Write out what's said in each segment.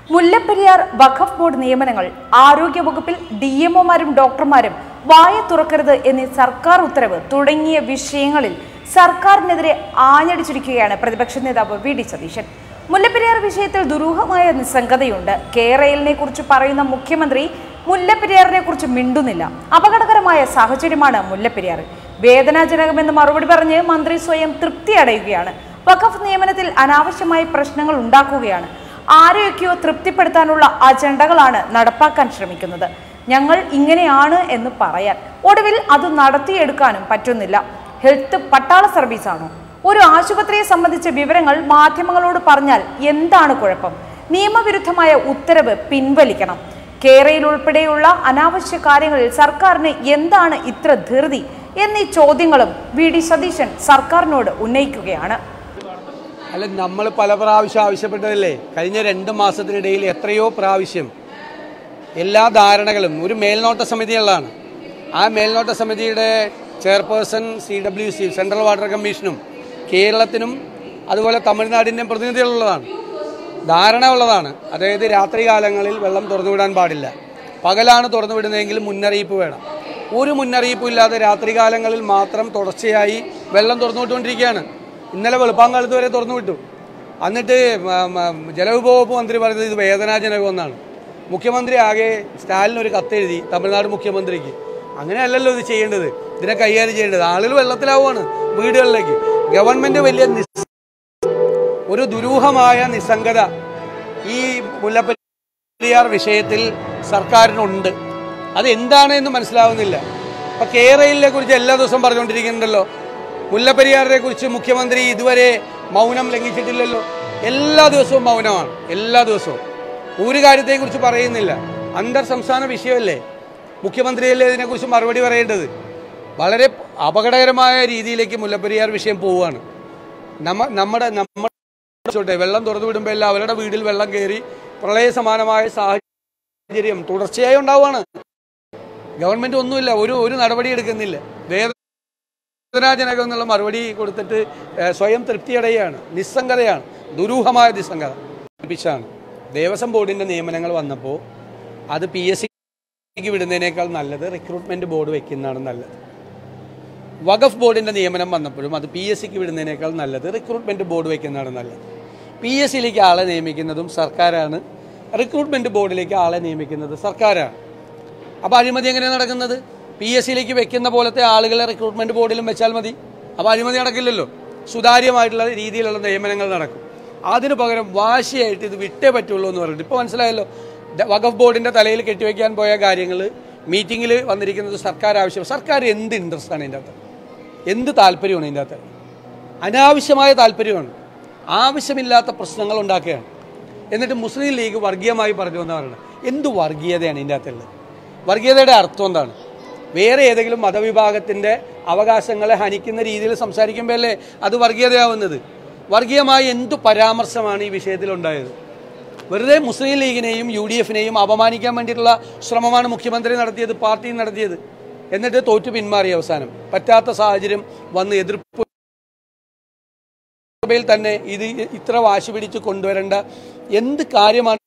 മുല്ലപ്പെരിയാർ വഖഫ് board നിയമനങ്ങൾ ആരോഗ്യവകുപ്പിൽ D എംഒമാരും ഡോക്ടർമാരും വായ തുറക്കരുത് എന്നീ സർക്കാർ ഉത്തരവ് തുടങ്ങിയ വിഷയങ്ങളിൽ സർക്കാരിനെതിരെ ആഞ്ഞടിച്ചിരിക്കുകയാണ് പ്രതിപക്ഷ നേതാവ് വി ഡി സതീശൻ മുല്ലപ്പെരിയാർ വിഷയത്തിൽ ദുരൂഹമായ നിസ്സംഗതയുണ്ട് കേരളിനെ കുറിച്ച് പറയുന്ന മുഖ്യമന്ത്രി മുല്ലപ്പെരിയാറിനെ കുറിച്ച് മിണ്ടുന്നില്ല അപകടകരമായ സാഹചര്യമാണ് മുല്ലപ്പെരിയാർ വേദനാജനകമെന്ന് മറുപടി പറഞ്ഞ് മന്ത്രി സ്വയം തൃപ്തി അടയുകയാണ് വഖഫ് നിയമനത്തിൽ അനാവശ്യമായ പ്രശ്നങ്ങൾ ഉണ്ടാക്കുകയാണ് ആരെയൊക്കെയോ തൃപ്തിപ്പെടുത്താനുള്ള അജണ്ടകളാണ് നടപ്പാക്കാൻ ശ്രമിക്കുന്നത് ഞങ്ങൾ ഇങ്ങനെയാണ് എന്ന് പറയാൻ ഒടുവിൽ അത് നടത്തിയെടുക്കാനും പറ്റുന്നില്ല ഹെൽത്ത് പട്ടാള സർവീസാണോ ഒരു ആശുപത്രിയെ സംബന്ധിച്ച വിവരങ്ങൾ മാധ്യമങ്ങളോട് പറഞ്ഞാൽ എന്താണ് കുഴപ്പം നിയമവിരുദ്ധമായ ഉത്തരവ് പിൻവലിക്കണം കേരയിൽ ഉൾപ്പെടെയുള്ള അനാവശ്യ കാര്യങ്ങളിൽ സർക്കാരിന് എന്താണ് ഇത്ര ധൃതി എന്നീ ചോദ്യങ്ങളും വി ഡി സതീശൻ സർക്കാരിനോട് ഉന്നയിക്കുകയാണ് അല്ല നമ്മൾ പല പ്രാവശ്യം ആവശ്യപ്പെട്ടതല്ലേ കഴിഞ്ഞ രണ്ട് മാസത്തിനിടയിൽ എത്രയോ പ്രാവശ്യം എല്ലാ ധാരണകളും ഒരു മേൽനോട്ട സമിതികളാണ് ആ മേൽനോട്ട സമിതിയുടെ chairperson C W C central water കമ്മീഷനും കേരളത്തിനും അതുപോലെ തമിഴ്നാടിൻ്റെയും പ്രതിനിധികളുള്ളതാണ് ധാരണ ഉള്ളതാണ് അതായത് രാത്രികാലങ്ങളിൽ വെള്ളം തുറന്നുവിടാൻ പാടില്ല പകലാണ് തുറന്നുവിടുന്നതെങ്കിൽ മുന്നറിയിപ്പ് വേണം ഒരു മുന്നറിയിപ്പും ഇല്ലാതെ രാത്രികാലങ്ങളിൽ മാത്രം തുടർച്ചയായി വെള്ളം തുറന്നുവിട്ടുകൊണ്ടിരിക്കുകയാണ് ഇന്നലെ വെളുപ്പാങ്കാലത്ത് വരെ തുറന്നുവിട്ടു എന്നിട്ട് മ- മ- ജലവിഭവ വകുപ്പ് മന്ത്രി പറയുന്നത് ഇത് വേദനാജനകമെന്നാണ് മുഖ്യമന്ത്രി ആകെ സ്റ്റാലിന് ഒരു കത്തെഴുതി തമിഴ്നാട് മുഖ്യമന്ത്രിക്ക് അങ്ങനെയല്ലല്ലോ ഇത് ചെയ്യേണ്ടത് ഇതിനെ കൈകാര്യം ചെയ്യേണ്ടത് ആളുകൾ വെള്ളത്തിലാവുകയാണ് വീടുകളിലേക്ക് ഗവൺമെന്റ് വലിയ നിസ് ഒരു ദുരൂഹമായ നിസ്സംഗത ഈ മുല്ലപ്പെരിയാർ വിഷയത്തിൽ സർക്കാരിനുണ്ട് അത് എന്താണ് എന്ന് മനസ്സിലാവുന്നില്ല ഇപ്പൊ കേരളിനെ കുറിച്ച് എല്ലാ ദിവസവും പറഞ്ഞുകൊണ്ടിരിക്കുന്നുണ്ടല്ലോ മുല്ലപ്പെരിയാറിനെ കുറിച്ച് മുഖ്യമന്ത്രി ഇതുവരെ മൗനം ലംഘിച്ചിട്ടില്ലല്ലോ എല്ലാ ദിവസവും മൗനമാണ് എല്ലാ ദിവസവും ഒരു കാര്യത്തെയും കുറിച്ച് പറയുന്നില്ല അന്തർ സംസ്ഥാന വിഷയമല്ലേ മുഖ്യമന്ത്രിയല്ലേ ഇതിനെക്കുറിച്ച് മറുപടി പറയേണ്ടത് വളരെ അപകടകരമായ രീതിയിലേക്ക് മുല്ലപ്പെരിയാർ വിഷയം പോവുകയാണ് നമ്മ നമ്മുടെ നമ്മുടെ ചോട്ടെ വെള്ളം തുറന്നു വിടുമ്പോൾ എല്ലാം അവരുടെ വീട്ടിൽ വെള്ളം കയറി പ്രളയ സമാനമായ സാഹചര്യം തുടർച്ചയായി ഉണ്ടാവുകയാണ് ഗവൺമെന്റ് ഒന്നുമില്ല ഒരു ഒരു നടപടി എടുക്കുന്നില്ല വേദനാജനകം എന്നുള്ള മറുപടി കൊടുത്തിട്ട് ഏഹ്, സ്വയം തൃപ്തിയടയാണ് നിസ്സംഗതയാണ് ദുരൂഹമായ നിസ്സംഗത ാണ് ദേവസ്വം ബോർഡിന്റെ നിയമനങ്ങൾ വന്നപ്പോൾ അത് പി എസ് സിക്ക് വിടുന്നതിനേക്കാൾ നല്ലത് റിക്രൂട്ട്മെന്റ് ബോർഡ് വെക്കുന്നതാണ് നല്ലത് വഖഫ് ബോർഡിന്റെ നിയമനം വന്നപ്പോഴും അത് പി എസ് സിക്ക് വിടുന്നതിനേക്കാൾ നല്ലത് റിക്രൂട്ട്മെന്റ് ബോർഡ് വെക്കുന്നതാണ് നല്ലത് പി എസ് സിയിലേക്ക് ആളെ നിയമിക്കുന്നതും സർക്കാരാണ് റിക്രൂട്ട്മെന്റ് ബോർഡിലേക്ക് ആളെ നിയമിക്കുന്നത് സർക്കാരാണ് അപ്പോൾ അഴിമതി എങ്ങനെയാണ് നടക്കുന്നത് പി എസ് സിയിലേക്ക് വെക്കുന്ന പോലത്തെ ആളുകളെ റിക്രൂട്ട്മെന്റ് ബോർഡിലും വെച്ചാൽ മതി അപ്പോൾ അഴിമതി നടക്കില്ലല്ലോ സുതാര്യമായിട്ടുള്ള രീതിയിലുള്ള നിയമനങ്ങൾ നടക്കും അതിന് പകരം വാശിയായിട്ട് ഇത് വിട്ടേ പറ്റുള്ളൂ എന്ന് പറഞ്ഞിട്ട് ഇപ്പോൾ മനസ്സിലായല്ലോ ദ- വഖഫ് ബോർഡിന്റെ തലയിൽ കെട്ടിവെക്കാൻ പോയ കാര്യങ്ങൾ മീറ്റിങ്ങിൽ വന്നിരിക്കുന്നത് സർക്കാർ ആവശ്യം സർക്കാർ എന്ത് ഇൻട്രസ്റ്റ് ആണ് ഇതിൻ്റെ അകത്ത് എന്ത് താല്പര്യമാണ് ഇതിൻ്റെ അകത്ത് അനാവശ്യമായ താല്പര്യമാണ് ആവശ്യമില്ലാത്ത പ്രശ്നങ്ങൾ ഉണ്ടാക്കുകയാണ് എന്നിട്ട് മുസ്ലിം ലീഗ് വർഗീയമായി പറഞ്ഞു എന്നവരാണ് എന്ത് വർഗീയതയാണ് ഇതിൻ്റെ അകത്തുള്ളത് വർഗീയതയുടെ അർത്ഥം എന്താണ് വേറെ ഏതെങ്കിലും മതവിഭാഗത്തിൻ്റെ അവകാശങ്ങളെ ഹനിക്കുന്ന രീതിയിൽ സംസാരിക്കുമ്പോഴല്ലേ അത് വർഗീയതയാവുന്നത് വർഗീയമായ എന്തു പരാമർശമാണ് ഈ വിഷയത്തിൽ ഉണ്ടായത് വെറുതെ മുസ്ലിം ലീഗിനെയും യു ഡി എഫിനെയും അപമാനിക്കാൻ വേണ്ടിയിട്ടുള്ള ശ്രമമാണ് മുഖ്യമന്ത്രി നടത്തിയത് പാർട്ടി നടത്തിയത് എന്നിട്ട് തോറ്റു പിന്മാറി അവസാനം പറ്റാത്ത സാഹചര്യം വന്ന് എതിർപ്പ് സഭയിൽ തന്നെ ഇത് ഇത്ര വാശി പിടിച്ച് കൊണ്ടുവരേണ്ട എന്ത് കാര്യമാണ്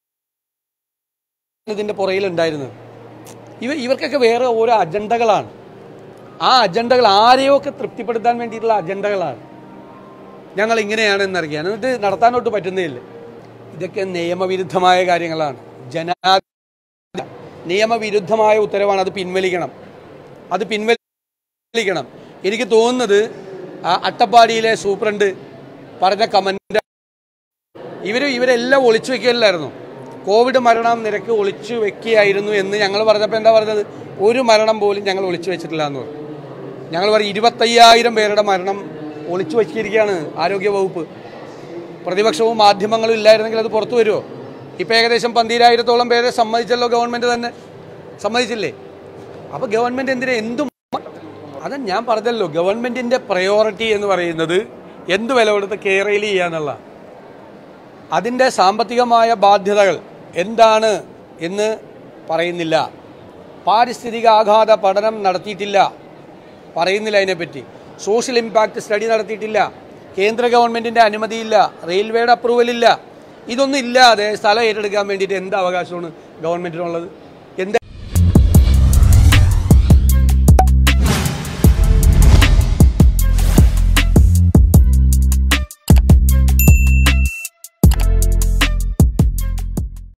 ഇതിന്റെ പുറകിലുണ്ടായിരുന്നത് ഇവ ഇവർക്കൊക്കെ വേറെ ഓരോ അജണ്ടകളാണ് ആ അജണ്ടകൾ ആരെയോ ഒക്കെ തൃപ്തിപ്പെടുത്താൻ വേണ്ടിയിട്ടുള്ള അജണ്ടകളാണ് ഞങ്ങൾ ഇങ്ങനെയാണെന്നറിയാൻ എന്നിട്ട് നടത്താനോട്ട് പറ്റുന്നേയില്ല ഇതൊക്കെ നിയമവിരുദ്ധമായ കാര്യങ്ങളാണ് ജനാ നിയമവിരുദ്ധമായ ഉത്തരവാണ് അത് പിൻവലിക്കണം അത് പിൻവലിക്കണം എനിക്ക് തോന്നുന്നത് ആ അട്ടപ്പാടിയിലെ സൂപ്രണ്ട് പറഞ്ഞ കമന്റ് ഇവര് ഇവരെല്ലാം ഒളിച്ചു വെക്കുകയല്ലായിരുന്നു കോവിഡ് മരണം നിരക്ക് ഒളിച്ചു വെക്കുകയായിരുന്നു എന്ന് ഞങ്ങൾ പറഞ്ഞപ്പോൾ എന്താ പറഞ്ഞത് ഒരു മരണം പോലും ഞങ്ങൾ ഒളിച്ചു വെച്ചിട്ടില്ല എന്ന് പറഞ്ഞു ഞങ്ങൾ പറയും ഇരുപത്തയ്യായിരം പേരുടെ മരണം ഒളിച്ചു വെച്ചിരിക്കുകയാണ് ആരോഗ്യ വകുപ്പ് പ്രതിപക്ഷവും മാധ്യമങ്ങളും ഇല്ലായിരുന്നെങ്കിൽ അത് പുറത്തു വരുമോ ഇപ്പം ഏകദേശം പന്തിരായിരത്തോളം പേരെ സമ്മതിച്ചല്ലോ ഗവൺമെന്റ് തന്നെ സമ്മതിച്ചില്ലേ അപ്പോൾ ഗവൺമെന്റ് എന്തിനാ എന്തും അത് ഞാൻ പറഞ്ഞല്ലോ ഗവൺമെന്റിന്റെ പ്രയോറിറ്റി എന്ന് പറയുന്നത് എന്ത് വില കൊടുത്ത് കേരയിൽ ചെയ്യാന്നുള്ള അതിൻ്റെ സാമ്പത്തികമായ ബാധ്യതകൾ എന്താണ് എന്ന് പറയുന്നില്ല പാരിസ്ഥിതിക ആഘാത പഠനം നടത്തിയിട്ടില്ല പറയുന്നില്ല അതിനെപ്പറ്റി സോഷ്യൽ ഇമ്പാക്റ്റ് സ്റ്റഡി നടത്തിയിട്ടില്ല കേന്ദ്ര ഗവൺമെന്റിന്റെ അനുമതിയില്ല റെയിൽവേയുടെ അപ്രൂവൽ ഇല്ല ഇതൊന്നും ഇല്ലാതെ സ്ഥലം ഏറ്റെടുക്കാൻ വേണ്ടിയിട്ട് എന്ത് അവകാശമാണ് ഗവൺമെന്റിനുള്ളത്